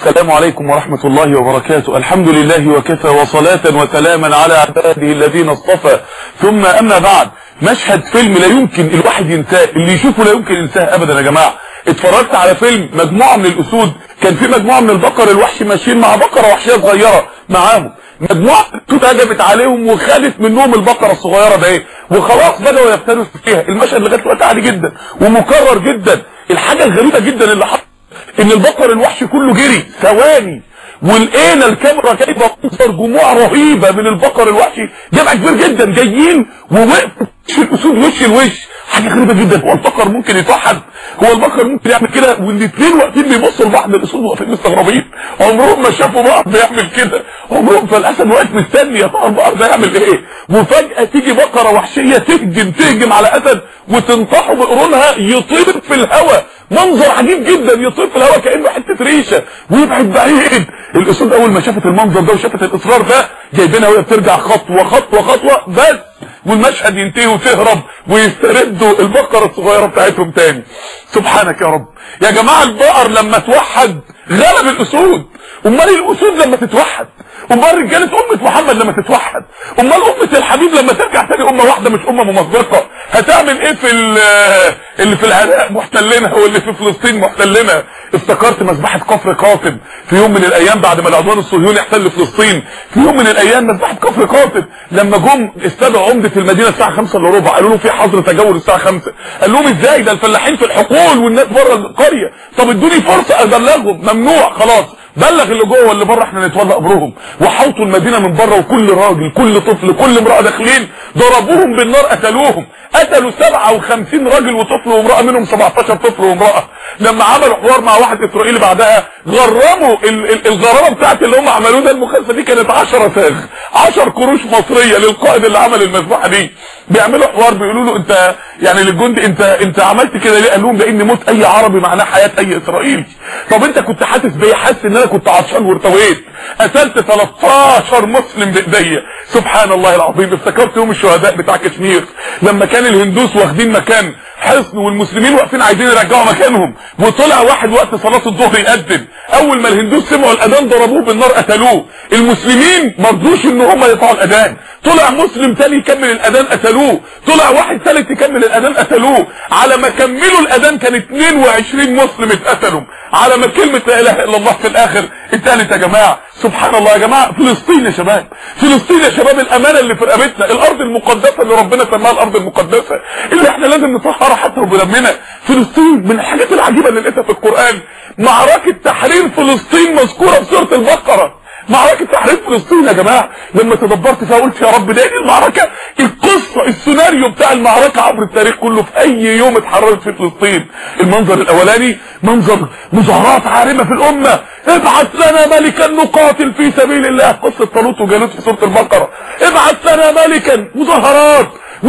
السلام عليكم ورحمة الله وبركاته الحمد لله وكفى وصلاة وسلاما على عباده الذين اصطفى ثم أما بعد مشهد فيلم لا يمكن الواحد ينساه اللي يشوفه لا يمكن ينساه أبدا يا جماعة اتفرجت على فيلم مجموعة من الأسود كان في مجموعة من البقر الوحش ماشيين مع بقرة وحشية صغيرة معاهم مجموعة الأسود هجمت عليهم وخدت منهم البقرة الصغيرة ده ايه وخلاص بدأوا يفترسوا فيها المشهد لغاية دلوقتي عالي جدا ومكرر جدا الحاجة الغريبة جدا اللي حصلت ان البقر الوحش كله جري ثواني ولقينا الكاميرا جايبه منظر جموع رهيبه من البقر الوحشي جمع كبير جدا جايين ووقفوا في الاسود وش لوش حاجه غريبه جدا هو البقر ممكن يتوحد هو البقر ممكن يعمل كده والاثنين واقفين بيبصوا لبعض الاسود واقفين مستغربين عمرهم ما شافوا بعض بيعمل كده عمرهم فالاسد واقف مستني يا ترى البقر ده يعمل ايه وفجاه تيجي بقره وحشيه تهجم تهجم على اسد وتنطحه بقرونها يطير في الهواء منظر عجيب جدا يطير في الهواء كانه حته ريشه ويبعد بعيد الاسود اول ما شافت المنظر ده وشافت الاصرار ده جايبينها وهي بترجع خطوه خطوه خطوه بس والمشهد ينتهي وتهرب ويستردوا البقره الصغيره بتاعتهم تاني سبحانك يا رب يا جماعه البقر لما توحد غلب الاسود امال الاسود لما تتوحد امال رجاله امه محمد لما تتوحد امال امه الحبيب لما ترجع تاني امه واحده مش امه ممزقه هتعمل ايه في اللي في العراق محتلينها واللي في فلسطين محتلينها افتكرت مذبحه كفر قاطب في يوم من الايام بعد ما العدوان الصهيوني احتل فلسطين في يوم من الايام مذبحه كفر قاطب لما جم استدعوا عمده المدينه الساعه 5 الا ربع قالوا له في حظر تجول الساعه 5 قال لهم ازاي ده الفلاحين في الحقول والناس بره القريه طب ادوني فرصه ابلغهم ممنوع خلاص بلغ اللي جوه واللي بره احنا نتولى قبرهم وحوطوا المدينه من بره وكل راجل كل طفل كل امراه داخلين ضربوهم بالنار قتلوهم قتلوا 57 راجل وطفل وامراه منهم 17 طفل وامراه لما عملوا حوار مع واحد اسرائيلي بعدها غرموا الغرامه بتاعت اللي هم عملوه ده المخالفه دي كانت 10 ساغ 10 قروش مصريه للقائد اللي عمل المذبحه دي بيعملوا حوار بيقولوا له انت يعني للجندي انت انت عملت كده ليه قال لهم لان موت اي عربي معناه حياه اي اسرائيلي طب انت كنت حاسس بيا حاسس ان انا كنت عطشان وارتويت قتلت 13 مسلم بايديا سبحان الله العظيم افتكرت يوم الشهداء بتاع كشمير لما كان الهندوس واخدين مكان حصن والمسلمين واقفين عايزين يرجعوا مكانهم وطلع واحد وقت صلاه الظهر يقدم اول ما الهندوس سمعوا الاذان ضربوه بالنار قتلوه المسلمين ما رضوش ان هم يقطعوا الاذان طلع مسلم تاني يكمل الاذان قتلوه طلع واحد ثالث يكمل الاذان قتلوه على ما كملوا الاذان كان 22 مسلم اتقتلوا على ما كلمه لا اله الا الله في الاخر اتقالت يا جماعه سبحان الله يا جماعه فلسطين يا شباب فلسطين يا شباب الامانه اللي في رقبتنا الارض المقدسه اللي ربنا سماها الارض المقدسه اللي احنا لازم نطهرها حتى بدمنا فلسطين من الحاجات العجيبه اللي لقيتها في القران معركه تحرير فلسطين مذكوره في سوره البقره معركة تحرير فلسطين يا جماعة لما تدبرت فيها قلت يا رب ده ايه المعركة القصة السيناريو بتاع المعركة عبر التاريخ كله في اي يوم اتحررت في فلسطين المنظر الاولاني منظر مظاهرات عارمة في الامة ابعث لنا ملكا نقاتل في سبيل الله قصة طالوت وجالوت في سورة البقرة ابعث لنا ملكا مظاهرات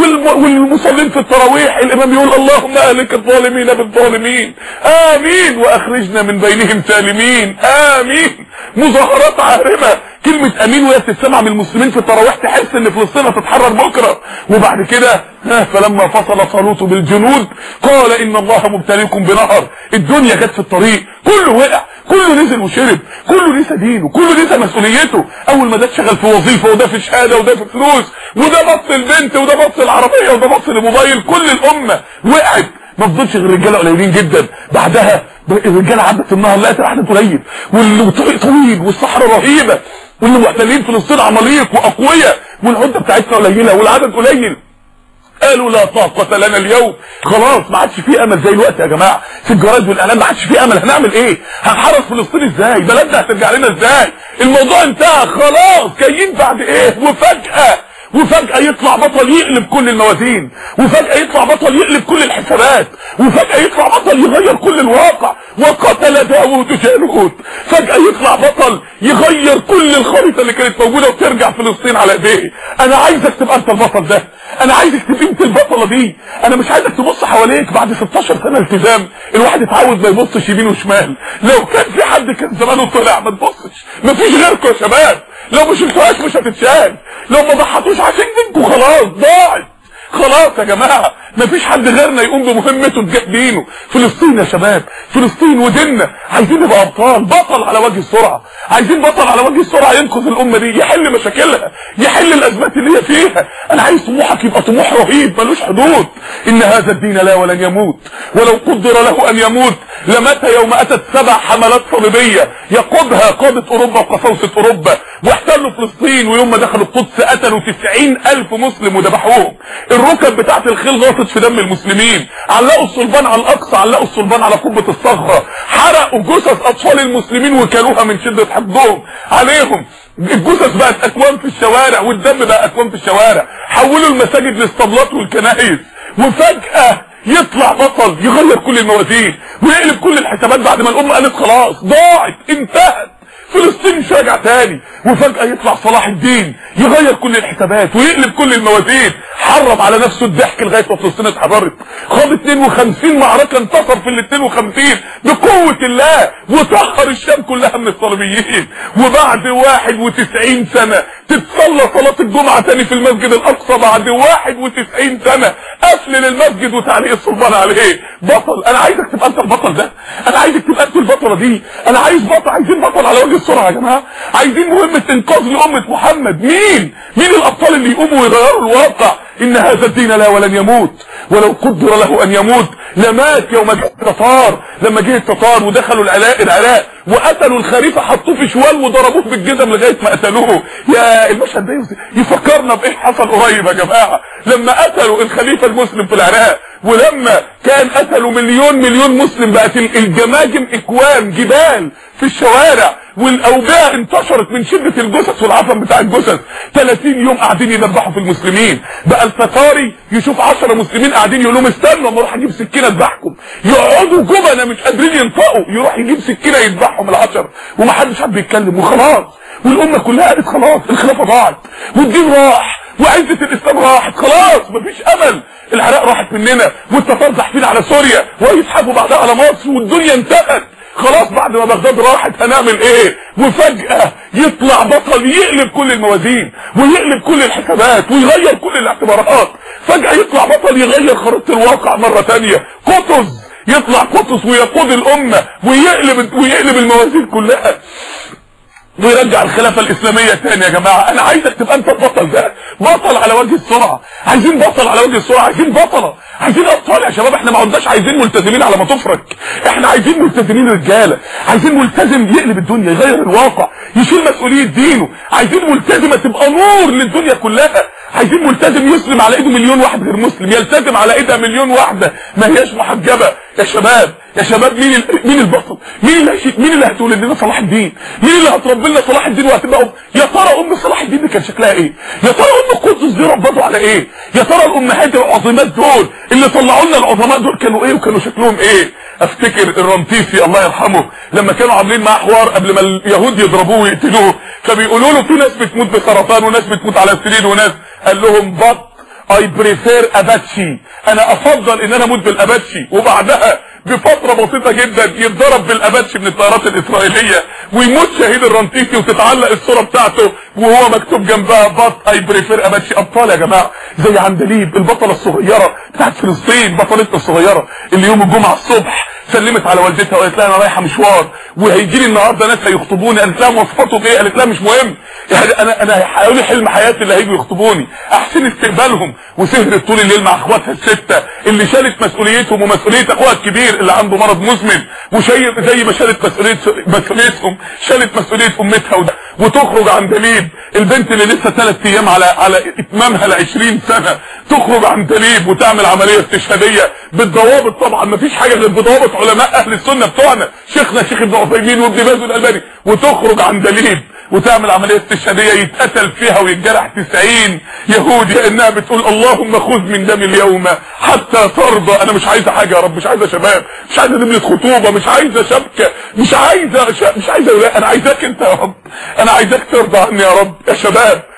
والمصلين في التراويح الامام يقول اللهم اهلك الظالمين بالظالمين امين واخرجنا من بينهم سالمين امين مظاهرات عارمه كلمة امين وهي بتتسمع من المسلمين في التراويح تحس ان فلسطين هتتحرر بكره وبعد كده فلما فصل طالوت بالجنود قال ان الله مبتليكم بنهر الدنيا جت في الطريق كله وقع كله نزل وشرب كله نسى دينه كله نسى مسؤوليته اول ما ده اتشغل في وظيفه وده في شهاده وده في فلوس وده بص البنت وده بص العربيه وده بص الموبايل كل الامه وقعت ما فضلش غير رجاله قليلين جدا بعدها الرجاله عدت النهر لقيت العدد قليل والطريق طويل والصحراء رهيبه واللي محتلين فلسطين عماليق واقوياء والعده بتاعتنا قليله والعدد قليل قالوا لا طاقة لنا اليوم خلاص ما عادش في امل زي الوقت يا جماعة في الجرايد والاعلام ما عادش في امل هنعمل ايه هنحرر فلسطين ازاي بلدنا هترجع لنا ازاي الموضوع انتهى خلاص جايين بعد ايه وفجأة وفجأة يطلع بطل يقلب كل الموازين وفجأة يطلع بطل يقلب كل الحسابات وفجأة يطلع بطل يغير كل الواقع وقتل داوود جالوت فجأة يطلع بطل يغير كل الخريطة اللي كانت موجودة وترجع فلسطين على ايديه انا عايزك تبقى انت البطل ده انا عايزك تبقى انت البطلة دي انا مش عايزك تبص حواليك بعد 16 سنة التزام الواحد اتعود ما يبصش يمين وشمال لو كان في حد كان زمانه طلع ما تبصش مفيش غيركم يا شباب لو مش شلتوهاش مش هتتشال لو ما ضحتوش عشان دينكم خلاص ضاعت خلاص يا جماعة مفيش حد غيرنا يقوم بمهمته تجاه دينه فلسطين يا شباب فلسطين وديننا عايزين نبقى ابطال بطل على وجه السرعه عايزين بطل على وجه السرعه ينقذ الامه دي يحل مشاكلها يحل الازمات اللي هي فيها انا عايز طموحك يبقى طموح رهيب ملوش حدود ان هذا الدين لا ولن يموت ولو قدر له ان يموت لمات يوم اتت سبع حملات صليبيه يقودها قاده اوروبا وقساوسه اوروبا واحتلوا فلسطين ويوم ما دخلوا القدس قتلوا 90 الف مسلم وذبحوهم الركب بتاعت الخيل غاصت في دم المسلمين علقوا الصلبان على الاقصى علقوا الصلبان على قبه الصخره حرقوا جثث اطفال المسلمين وكلوها من شده حقدهم عليهم الجثث بقت اكوام في الشوارع والدم بقى اكوام في الشوارع حولوا المساجد لاسطبلات والكنائس وفجاه يطلع بطل يغير كل الموازين ويقلب كل الحسابات بعد ما الامه قالت خلاص ضاعت انتهت فلسطين مش راجع تاني وفجأة يطلع صلاح الدين يغير كل الحسابات ويقلب كل الموازين حرم على نفسه الضحك لغاية ما فلسطين اتحررت خاض 52 معركة انتصر في ال 52 بقوة الله وطهر الشام كلها من الصليبيين وبعد 91 سنة تتصلى صلاة الجمعة تاني في المسجد الأقصى بعد 91 سنة قفل للمسجد وتعليق الصلبان عليه بطل أنا عايزك تبقى أنت البطل ده أنا عايزك تبقى أنت البطلة دي أنا عايز بطل عايزين بطل على وجه السرعة يا جماعة عايزين مهمة إنقاذ لأمة محمد مين مين الأبطال اللي يقوموا ويغيروا الواقع إن هذا الدين لا ولن يموت ولو قدر له أن يموت لمات يوم جاء التتار لما جه التتار ودخلوا العراق العراق وقتلوا الخليفه حطوه في شوال وضربوه بالجزم لغايه ما قتلوه يا المشهد ده يفكرنا بايه حصل قريب يا جماعه لما قتلوا الخليفه المسلم في العراق ولما كان قتلوا مليون مليون مسلم بقت الجماجم اكوام جبال في الشوارع والاوبئه انتشرت من شده الجثث والعفن بتاع الجثث 30 يوم قاعدين يذبحوا في المسلمين بقى التتاري يشوف 10 مسلمين قاعدين يقول لهم استنوا اما اروح اجيب سكينه اذبحكم يقعدوا جبنه مش قادرين ينطقوا يروح يجيب سكينه يذبحهم العشر ومحدش حد يتكلم وخلاص والامه كلها قالت خلاص الخلافه ضاعت والدين راح وعزة الاسلام راحت خلاص مفيش امل العراق راحت مننا والتتار زحفين على سوريا ويسحبوا بعدها على مصر والدنيا انتهت خلاص بعد ما بغداد راحت هنعمل ايه وفجأة يطلع بطل يقلب كل الموازين ويقلب كل الحسابات ويغير كل الاعتبارات فجأة يطلع بطل يغير خريطة الواقع مرة تانية قطز يطلع قطز ويقود الامة ويقلب ويقلب الموازين كلها ويرجع الخلافة الإسلامية تاني يا جماعة أنا عايزك تبقى أنت البطل ده بطل على وجه السرعة عايزين بطل على وجه السرعة عايزين بطلة عايزين أبطال يا شباب احنا ما عدناش عايزين ملتزمين على ما تفرج احنا عايزين ملتزمين رجالة عايزين ملتزم يقلب الدنيا يغير الواقع يشيل مسؤولية دينه عايزين ملتزمة تبقى نور للدنيا كلها عايزين ملتزم يسلم على ايده مليون واحد غير مسلم يلتزم على ايدها مليون واحدة ما هياش محجبة يا شباب يا شباب مين ال... مين البطل مين اللي هيشي... مين اللي هتقول لنا صلاح الدين مين اللي هتربي لنا صلاح الدين وهتبقى أم... يا ترى ام صلاح الدين دي كان شكلها ايه يا ترى ام قدس دي ربته على ايه يا ترى الامهات العظيمات دول اللي طلعوا لنا العظماء دول كانوا ايه وكانوا شكلهم ايه افتكر الرمتيسي الله يرحمه لما كانوا عاملين معاه حوار قبل ما اليهود يضربوه ويقتلوه فبيقولوا له في ناس بتموت بسرطان وناس بتموت على السرير وناس قال لهم بط اي بريفير اباتشي انا افضل ان انا اموت بالاباتشي وبعدها بفترة بسيطة جدا يتضرب بالاباتشي من الطيارات الاسرائيلية ويموت شهيد الرنتيسي وتتعلق الصورة بتاعته وهو مكتوب جنبها بط اي بريفير اباتشي ابطال يا جماعة زي عندليب البطلة الصغيرة بتاعت فلسطين بطلتنا الصغيرة اللي يوم الجمعة الصبح سلمت على والدتها وقالت لها انا رايحه مشوار وهيجي لي النهارده ناس هيخطبوني قالت لها مواصفاتهم ايه قالت لها مش مهم يعني انا انا هيحققوا لي حلم حياتي اللي هيجوا يخطبوني احسن استقبالهم وسهرت طول الليل مع اخواتها السته اللي شالت مسؤوليتهم ومسؤوليه اخوها الكبير اللي عنده مرض مزمن وشايل زي ما شالت مسؤوليه مسؤوليتهم شالت مسؤوليه امتها وده وتخرج عن دليب البنت اللي لسه ثلاث ايام على على اتمامها ل 20 سنه تخرج عن دليب وتعمل عمليه استشهاديه بالضوابط طبعا مفيش حاجه غير بضوابط علماء اهل السنه بتوعنا شيخنا شيخ ابن عثيمين وابن باز والالباني وتخرج عن دليب وتعمل عمليه استشهاديه يتقتل فيها ويتجرح 90 يهودي انها بتقول اللهم خذ من دم اليوم حتى ترضى انا مش عايزه حاجه يا رب مش عايزه شباب مش عايزه نمله خطوبه مش عايزه شبكه مش عايزه ش... مش عايزه ولا انا عايزاك انت يا رب انا عايزاك ترضى عني يا رب يا شباب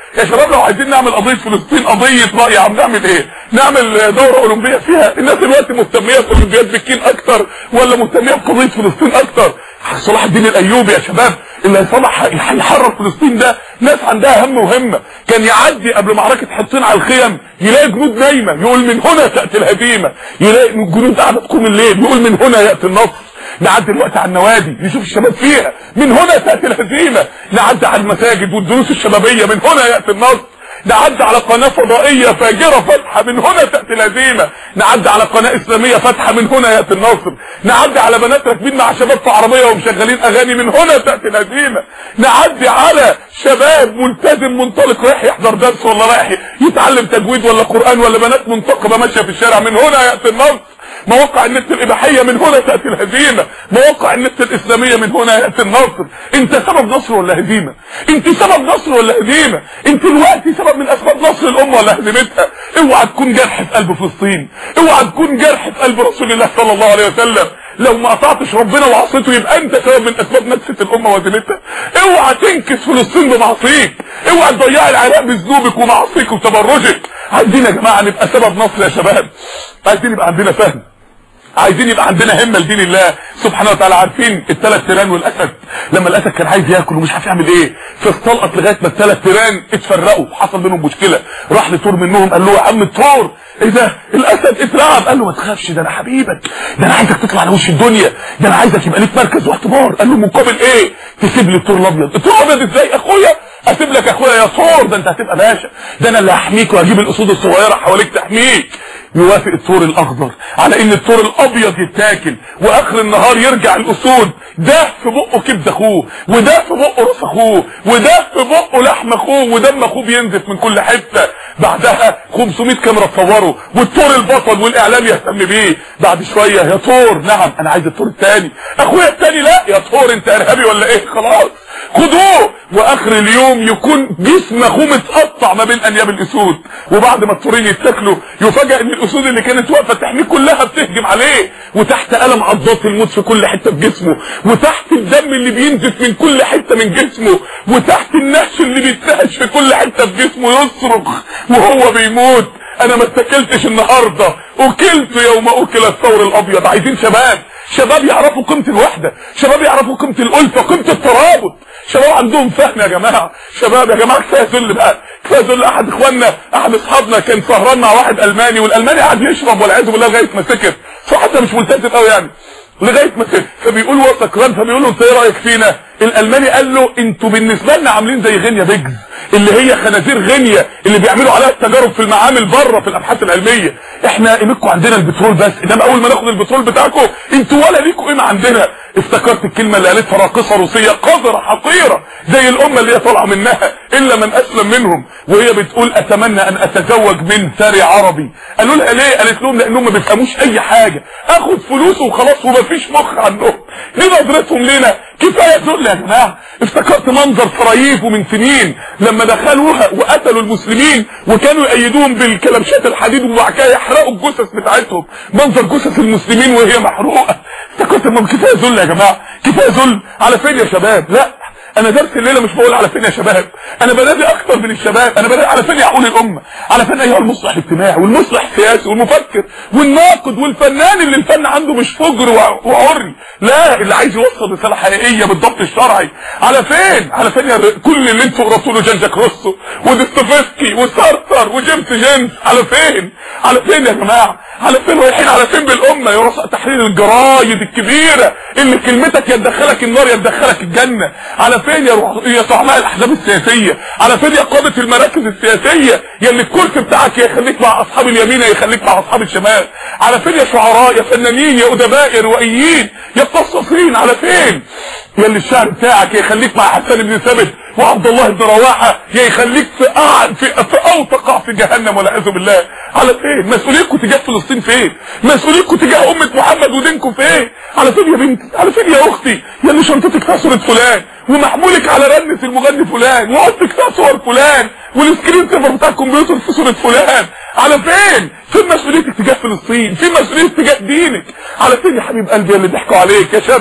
يا شباب لو عايزين نعمل قضيه فلسطين قضيه راي عم نعمل ايه نعمل دوره اولمبيه فيها الناس دلوقتي مهتميه باولمبياد بكين اكتر ولا مهتميه بقضيه فلسطين اكتر صلاح الدين الايوبي يا شباب اللي هيصلح هيحرر فلسطين ده ناس عندها هم وهمه كان يعدي قبل معركه حطين على الخيم يلاقي جنود نايمه يقول من هنا تاتي الهزيمه يلاقي جنود قاعده تقوم الليل يقول من هنا ياتي النصر نعدي الوقت على النوادي نشوف الشباب فيها من هنا تاتي الهزيمه نعدي على المساجد والدروس الشبابيه من هنا ياتي النصر نعدي على قناة فضائية فاجرة فاتحة من هنا تأتي الهزيمة نعدي على قناة إسلامية فاتحة من هنا يأتي النصر نعدي على بنات راكبين مع شباب في عربية ومشغلين أغاني من هنا تأتي الهزيمة نعدي على شباب ملتزم منطلق رايح يحضر درس ولا رايح يتعلم تجويد ولا قرآن ولا بنات منتقبة ماشية في الشارع من هنا يأتي النصر مواقع النت الإباحية من هنا تأتي الهزيمة مواقع النت الإسلامية من هنا يأتي النصر انت سبب نصر ولا هزيمة انت سبب نصر ولا هزيمة انت دلوقتي سبب من أسباب نصر الأمة ولا هزيمتها اوعى تكون جرح في قلب فلسطين اوعى تكون جرح في قلب رسول الله صلى الله عليه وسلم لو ما قطعتش ربنا وعصيته يبقى انت سبب من اسباب نكسه الامه وهزيمتها اوعى تنكس فلسطين بمعصيك اوعى تضيع العراق بذنوبك ومعصيك وتبرجك عايزين يا جماعه نبقى سبب نصر يا شباب عايزين يبقى عندنا فهم عايزين يبقى عندنا همه لدين الله سبحانه وتعالى عارفين الثلاث تيران والاسد لما الاسد كان عايز ياكل ومش عارف يعمل ايه فاستلقط لغايه ما الثلاث تيران اتفرقوا حصل بينهم مشكله راح لتور منهم قال له يا عم تور ايه ده الاسد اترعب قال له ما تخافش ده انا حبيبك ده انا عايزك تطلع على وش الدنيا ده انا عايزك يبقى ليك مركز واعتبار قال له مقابل ايه تسيب لي التور الابيض التور الابيض ازاي اخويا اسيب لك اخويا يا ثور ده انت هتبقى باشا ده انا اللي هحميك وهجيب الاسود الصغيره حواليك تحميك يوافق الثور الاخضر على ان الثور الابيض يتاكل واخر النهار يرجع الاسود ده في بقه كبد اخوه وده في بقه راس اخوه وده في بقه لحم اخوه ودم اخوه بينزف من كل حته بعدها 500 كاميرا تصوره والثور البطل والاعلام يهتم بيه بعد شويه يا ثور نعم انا عايز الثور الثاني اخويا الثاني لا يا ثور انت ارهابي ولا ايه خلاص خدوه واخر اليوم يكون جسم اخوه متقطع ما بين انياب الاسود وبعد ما الطورين يتاكلوا يفاجئ ان الاسود اللي كانت واقفه تحميه كلها بتهجم عليه وتحت الم عضات الموت في كل حته في جسمه وتحت الدم اللي بينزف من كل حته من جسمه وتحت النهش اللي بيتنهش في كل حته في جسمه يصرخ وهو بيموت انا ما اتكلتش النهارده اكلت يوم اكل الثور الابيض عايزين شباب شباب يعرفوا قيمه الوحده شباب يعرفوا قيمه الالفه قيمه الترابط شباب عندهم فهم يا جماعه شباب يا جماعه كفايه ذل بقى كفايه ذل احد اخواننا احد اصحابنا كان سهران مع واحد الماني والالماني قاعد يشرب والعياذ بالله لغايه ما سكت صراحه مش ملتزم قوي يعني لغايه ما سكت فبيقول هو سكران فبيقول له انت ايه رايك فينا الالماني قال له انتوا بالنسبه لنا عاملين زي غينيا بيجز اللي هي خنازير غينيا اللي بيعملوا عليها التجارب في المعامل بره في الابحاث العلميه احنا قيمتكم عندنا البترول بس انما اول ما ناخد البترول بتاعكم انتوا ولا ليكوا قيمه عندنا افتكرت الكلمه اللي قالتها راقصه روسيه قذره حقيره زي الامه اللي هي طالعه منها الا من اسلم منهم وهي بتقول اتمنى ان اتزوج من ثري عربي قالوا لها ليه قالت لهم لانهم ما بيفهموش اي حاجه اخد فلوس وخلاص ومفيش مخ عندهم دي نظرتهم لنا كفايه ذل يا جماعه افتكرت منظر سراييفو من سنين لما دخلوها وقتلوا المسلمين وكانوا يأيدوهم بالكلبشات الحديد وبعد كده يحرقوا الجثث بتاعتهم منظر جثث المسلمين وهي محروقه افتكرت انهم كفايه ذل يا جماعه كفايه ذل على فين يا شباب لا انا درس الليله مش بقول على فين يا شباب انا بنادي اكتر من الشباب انا بنادي على فين يعقول الامه على فين ايها المصلح الاجتماعي والمصلح السياسي والمفكر والناقد والفنان اللي الفن عنده مش فجر وعري لا اللي عايز يوصل رساله حقيقيه بالضبط الشرعي على فين على فين يا كل اللي انتوا قراتوا له جان جاك روسو وديستوفسكي وسارتر وجيمس جيمس على فين على فين يا جماعه على فين رايحين على فين بالامه يا رؤساء تحرير الجرايد الكبيره اللي كلمتك يا تدخلك النار يا تدخلك الجنه على فين يا روح يا زعماء الاحزاب السياسيه على فين يا قاده المراكز السياسيه يا اللي الكرسي بتاعك يا يخليك مع اصحاب اليمين يا يخليك مع اصحاب الشمال على فين يا شعراء يا فنانين يا ادباء يا روائيين يا قصاصين على فين يا اللي الشعر بتاعك يا يخليك مع حسن بن ثابت وعبد الله بن رواحه يا يخليك في قاعد في في او تقع في جهنم والعياذ بالله على فين مسؤوليتكم تجاه فلسطين فين مسؤوليتكم تجاه امه محمد ودينكم فين على فين يا بنتي على فين يا اختي يا اللي شنطتك فيها صوره فلان ومحمولك على رنة المغني فلان وعطك فيها صور فلان والسكرين سيفر بتاع الكمبيوتر في صورة فلان على فين فين مسؤوليتك تجاه فلسطين فين مسؤوليتك تجاه دينك على فين يا حبيب قلبي اللي ضحكوا عليك يا شاب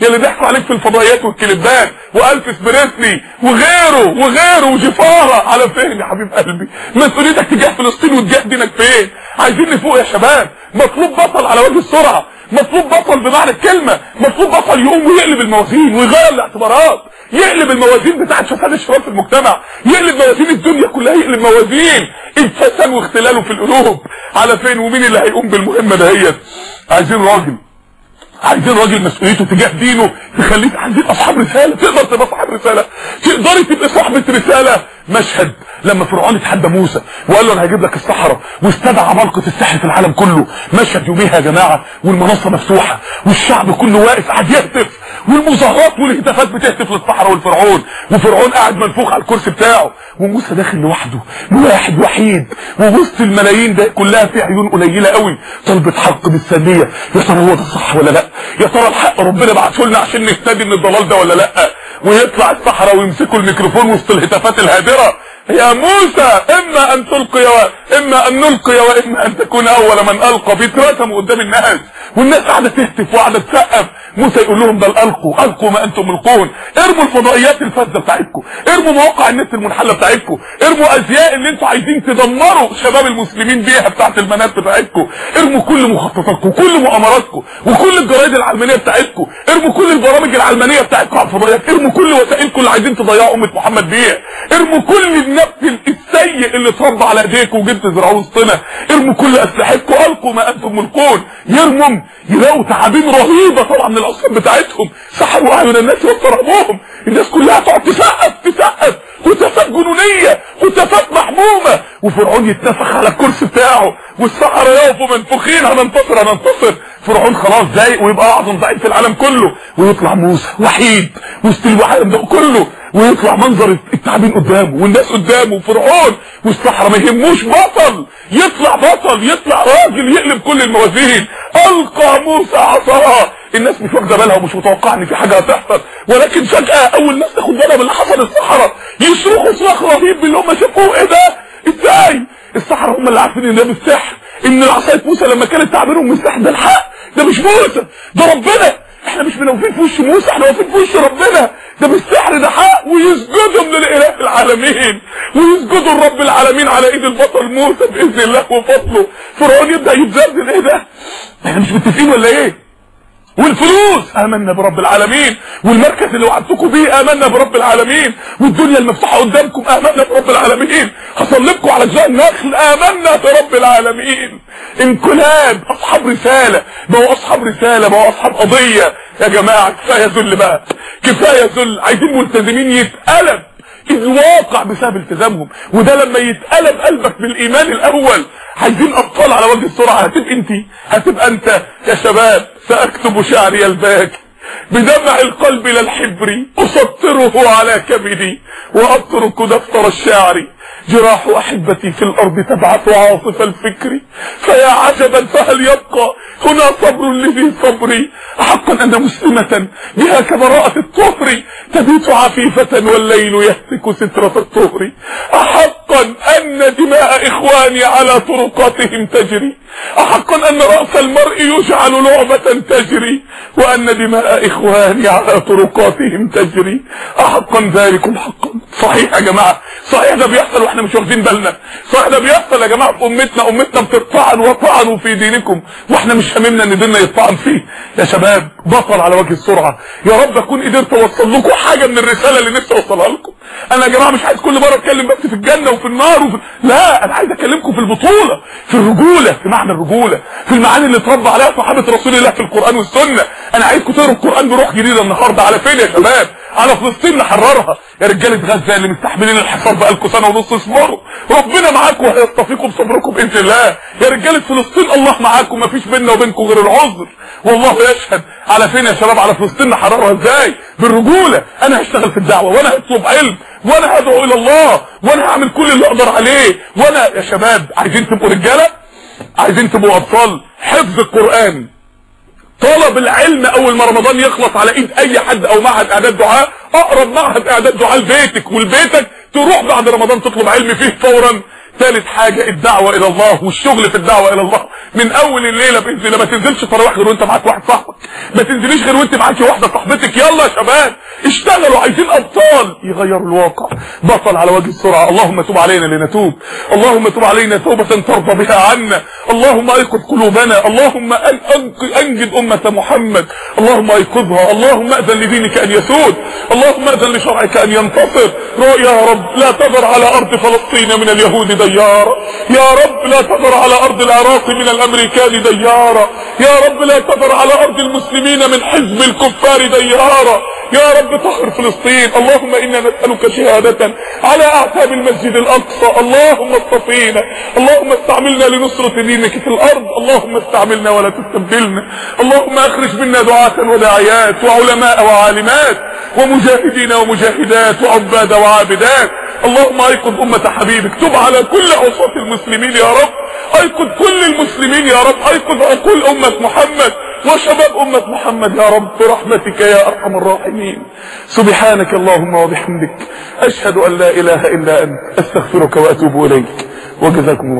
يا اللي ضحكوا عليك في الفضائيات والكليبات والفس بريسلي وغيره وغيره وجفاره على فين يا حبيب قلبي مسؤوليتك تجاه فلسطين وتجاه دينك فين عايزين نفوق يا شباب مطلوب بطل على وجه السرعه مطلوب بطل بمعنى الكلمة مطلوب بطل يقوم ويقلب الموازين ويغير الاعتبارات يقلب الموازين بتاعت فساد الشباب في المجتمع يقلب موازين الدنيا كلها يقلب موازين الفساد واختلاله في القلوب على فين ومين اللي هيقوم بالمهمة دهيت عايزين راجل عايزين راجل مسؤوليته تجاه دينه تخليك عايزين اصحاب رساله تقدر تبقى صاحب رساله تقدري تبقى صاحبه رساله مشهد لما فرعون اتحدى موسى وقال له انا هجيب لك الصحراء واستدعى عمالقه السحر في العالم كله مشهد يوميها يا جماعه والمنصه مفتوحه والشعب كله واقف قاعد يهتف والمظاهرات والهتافات بتهتف للصحراء والفرعون وفرعون قاعد منفوخ على الكرسي بتاعه وموسى داخل لوحده واحد وحيد ووسط الملايين ده كلها في عيون قليله قوي طلبت حق بالثانيه يا ترى هو ده الصح ولا لا يا ترى الحق ربنا بعته لنا عشان نهتدي من الضلال ده ولا لا ويطلع الصحراء ويمسكوا الميكروفون وسط الهتافات الهادره يا موسى اما ان تلقي و... اما ان نلقي واما ان تكون اول من القى بيترسموا قدام الناس والناس قاعده تهتف وقاعده تسقف موسى يقول لهم بل القوا القوا ما انتم ملقون ارموا الفضائيات الفاسده بتاعتكم ارموا مواقع النت المنحله بتاعتكم ارموا ازياء اللي انتوا عايزين تدمروا شباب المسلمين بيها بتاعت المنات بتاعتكم ارموا كل مخططاتكم كل مؤامراتكم وكل الجرايد العلمانيه بتاعتكم ارموا كل البرامج العلمانيه بتاعتكم على الفضائيات ارموا كل وسائلكم اللي عايزين تضيعوا امه محمد بيها ارموا كل النبت السيء اللي اتربى على ايديكم وجبت تزرعوه وسطنا ارموا كل اسلحتكم القوا ما انتم ملقون يرموا يلاقوا تعابين رهيبه طبعا من الاصنام بتاعتهم سحروا اعين الناس واضطربوهم الناس كلها تقعد تسقف تسقف هتافات جنونيه هتافات محمومه وفرعون يتنفخ على الكرسي بتاعه والسحرة يقفوا منفوخين هننتصر هننتصر فرعون خلاص زايق ويبقى اعظم ضعيف في العالم كله ويطلع موسى وحيد وسط العالم ده كله ويطلع منظر التعابين قدامه والناس قدامه وفرعون والسحرة ما يهموش بطل يطلع بطل يطلع راجل يقلب كل الموازين القى موسى عصاه الناس مش واخده بالها ومش متوقعه ان في حاجه هتحصل ولكن فجاه اول ناس تاخد بالها من اللي حصل السحره يصرخوا صراخ رهيب باللي هم شافوه ايه ده ازاي السحره هم اللي عارفين ان ده مش سحر ان عصايه موسى لما كانت تعبيرهم من السحر ده الحق ده مش موسى ده ربنا احنا مش واقفين في وش موسى احنا واقفين في وش ربنا ده مش سحر ده حق ويسجدوا للاله العالمين ويسجدوا لرب العالمين على ايد البطل موسى باذن الله وفضله فرعون يبدا يتزلزل ايه ده احنا مش متفقين ولا ايه والفلوس امنا برب العالمين والمركز اللي وعدتكم بيه امنا برب العالمين والدنيا المفتوحه قدامكم امنا برب العالمين هصلبكم على جزاء النخل امنا برب العالمين انقلاب اصحاب رساله ما هو اصحاب رساله ما هو اصحاب قضيه يا جماعه كفايه ذل بقى كفايه ذل عايزين ملتزمين يتقلب الواقع بسبب التزامهم وده لما يتقلب قلبك بالايمان الاول عايزين ابطال على وجه السرعه هتبقى انت هتبقى انت يا شباب ساكتب شعري الباكي بدمع القلب لا الحبر اسطره على كبدي واترك دفتر الشعر جراح احبتي في الارض تبعث عاصف الفكر فيا عجبا فهل يبقى هنا صبر لذي صبري احقا ان مسلمة بها كبراءة الطهر تبيت عفيفة والليل يهتك سترة الطهر احقا ان دماء اخواني على طرقاتهم تجري احقا ان رأس المرء يجعل لعبة تجري وان دماء اخواني على طرقاتهم تجري احقا ذلكم حقا صحيح يا جماعة صحيح ده بيحصل واحنا مش واخدين بالنا صحيح ده بيحصل يا جماعة في امتنا امتنا بتطعن وطعنوا في دينكم واحنا مش هممنا ان ديننا يطعن فيه يا شباب بطل على وجه السرعة يا رب اكون قدرت اوصل لكم حاجة من الرسالة اللي نفسي اوصلها لكم انا يا جماعة مش عايز كل مرة اتكلم بس في الجنة وفي النار وفي... لا انا عايز اكلمكم في البطولة في الرجولة في معنى الرجولة في المعاني اللي اتربى عليها صحابة رسول الله في القرآن والسنة انا عايزكم تقروا القرآن بروح جديدة النهاردة على فين يا شباب على فلسطين نحررها يا رجالة غزة اللي مستحملين الحصار بقالكم سنة ونص اصبروا ربنا معاكم وهيصطفيكم بصبركم باذن الله يا رجالة فلسطين الله معاكم مفيش بيننا وبينكم غير العذر والله يشهد على فين يا شباب على فلسطين نحررها ازاي بالرجولة انا هشتغل في الدعوة وانا هطلب علم وانا هدعو الى الله وانا هعمل كل اللي اقدر عليه وانا يا شباب عايزين تبقوا رجالة عايزين تبقوا اطفال حفظ القرآن طلب العلم اول ما رمضان يخلص على ايد اي حد او معهد اعداد دعاء اقرب معهد اعداد دعاء لبيتك ولبيتك تروح بعد رمضان تطلب علم فيه فورا ثالث حاجة الدعوة الى الله والشغل في الدعوة الى الله من اول الليلة باذن الله ما تنزلش تراويح غير وانت معاك واحد صاحبك ما تنزليش غير وانت معاكي واحدة صاحبتك يلا يا شباب اشتغلوا عايزين ابطال يغيروا الواقع بطل على وجه السرعة اللهم تب علينا لنتوب اللهم تب علينا توبة ترضى بها عنا اللهم ايقظ قلوبنا اللهم انجد امة محمد اللهم ايقظها اللهم اذن لدينك ان يسود اللهم اذن لشرعك ان ينتصر يا رب لا تذر على ارض فلسطين من اليهود ديارا يا رب لا تذر على ارض العراق من الامريكان ديارا يا رب لا تذر على ارض المسلمين من حزب الكفار ديارا يا رب طهر فلسطين اللهم انا نسألك شهادة على اعتاب المسجد الاقصى اللهم اصطفينا اللهم استعملنا لنصرة دينك في الارض اللهم استعملنا ولا تستبدلنا اللهم اخرج منا دعاة وداعيات وعلماء وعالمات ومجاهدين ومجاهدات وعباد وعابدات اللهم ايقظ امة حبيبك تب على كل عصاة المسلمين يا رب ايقظ كل المسلمين يا رب ايقظ عقول امة محمد وشباب أمة محمد يا رب برحمتك يا أرحم الراحمين سبحانك اللهم وبحمدك أشهد أن لا إله إلا أنت أستغفرك وأتوب إليك وجزاكم الله